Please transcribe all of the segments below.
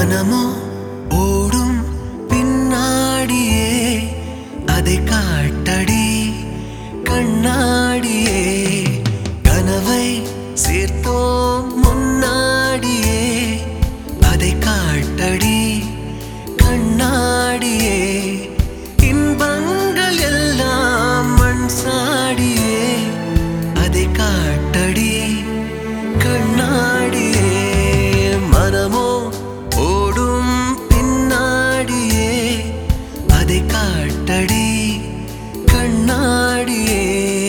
மனமோ ஓடும் பின்னாடியே அதை காட்டடி கண்ணாடியே கனவை சேர்த்தோம் முன்னாடியே அதை காட்டடி கண்ணாடியே இன்பங்கள் எல்லாம் மண் சாடியே அதை காட்டடி கண்ணாடியே மனமோ ஓடும் பின்னாடியே அதை காட்டடி கண்ணாடியே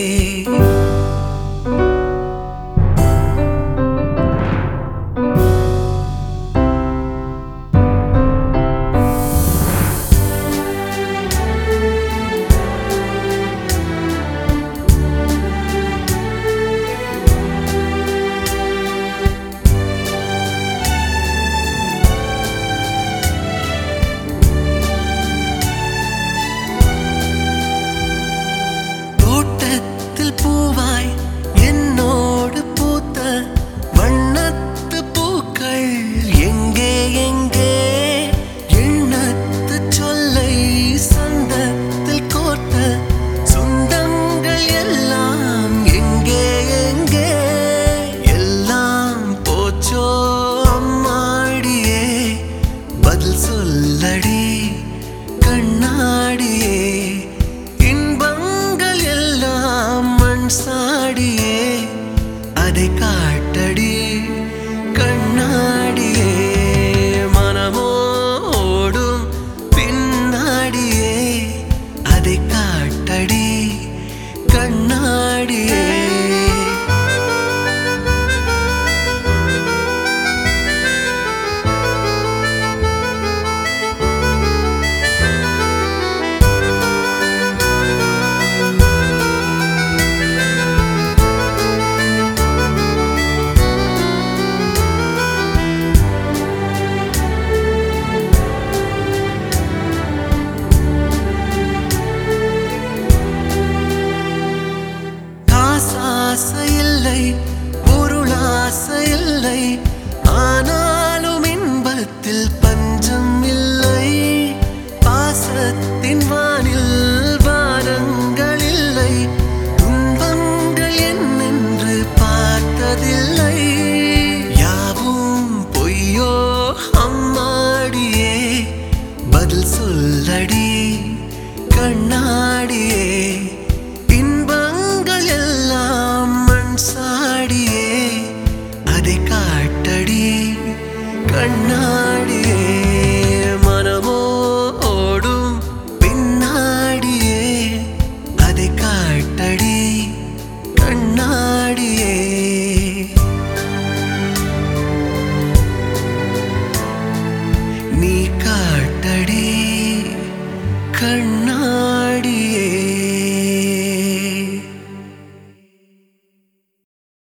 தோட்டத்தில் பூவாய் என்னோடு பூத்த வண்ணத்து பூக்கள் எங்கே எங்கே எண்ணத்து சொல்லை சந்தத்தில் கோர்த்த சொந்தங்கள் எல்லாம் எங்கே எங்கே எல்லாம் போச்சோ அம்மாடியே பதில் சொல்லடி கண்ணாடியே இன்பங்கள் எல்லாம் மண் சாடியே அதை காட்ட